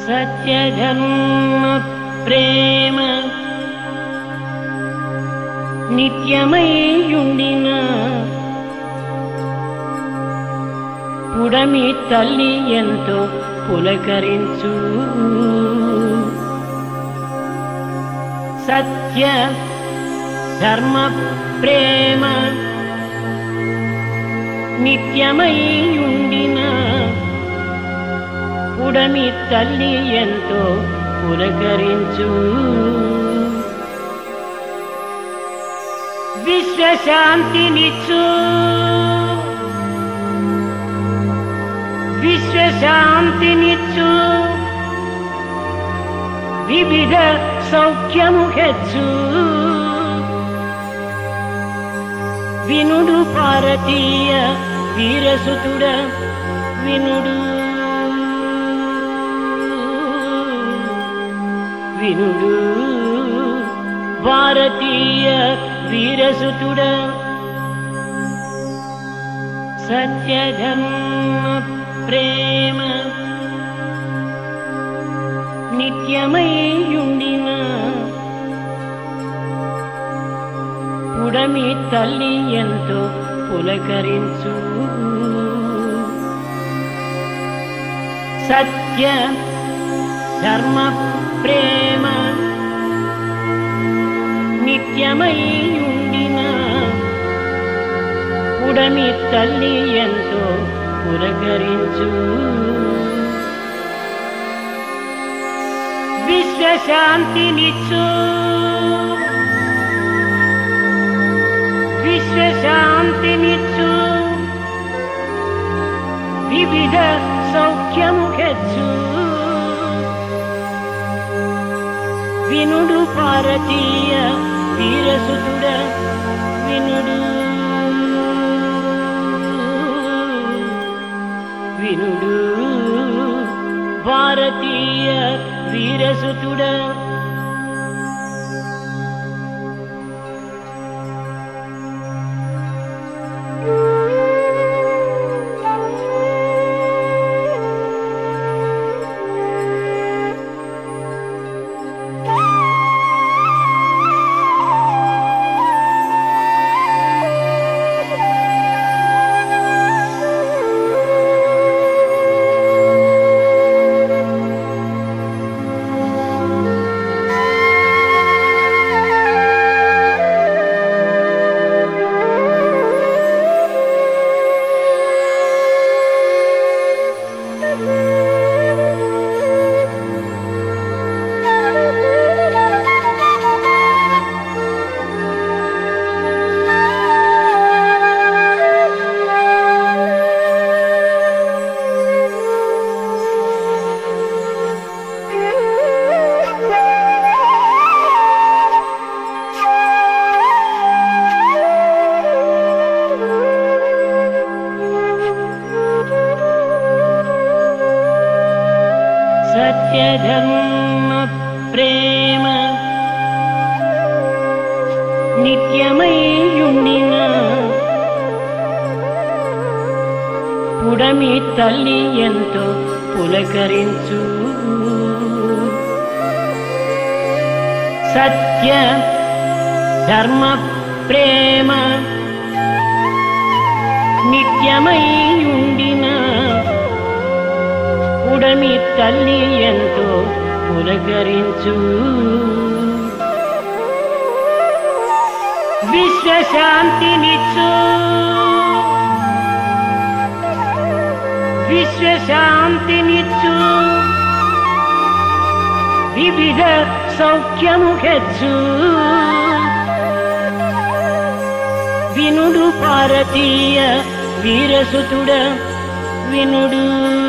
సత్యధర్మ ప్రేమ నిత్యమయ్యుండిన పుడమి తల్లి ఎంతో పులకరించు సత్య ధర్మ ప్రేమ నిత్యమయ్యుండిన ఉడమి తల్లి ఎంతో పులకరించు విశ్వశాంతినిచ్చు విశ్వశాంతినిచ్చు వివిధ సౌఖ్యము హెచ్చు వినుడు భారతీయ వీరసుతుడ వినుడు వినుడు భారతీయ వీరసుతుడ సత్యధర్మ ప్రేమ నిత్యమయ్యుండిన పుడమి తల్లి ఎంతో పులకరించు సత్య ధర్మ ప్రేమ నిత్యమయ్యుండిన ఉడమి తల్లి ఎంతో పులకరించు విశ్వశాంతినిచ్చు విశ్వశాంతినిచ్చు వివిధ సౌఖ్యము హెచ్చు వినుడు భారతీయ వీరసుతుడ వినుడు వినుడు భారతీయ వీరసుతుడ సత్యధర్మ ప్రేమ నిత్యమయ్యుండిన పుడమి తల్లి ఎంతో పులకరించు సత్య ధర్మ ప్రేమ నిత్యమయ్యుండిన ఉడమి తల్లి ఎంతో పులకరించు విశ్వశాంతినిచ్చు విశ్వశాంతినిచ్చు వివిధ సౌఖ్యము హెచ్చు వినుడు భారతీయ వీరసుతుడ వినుడు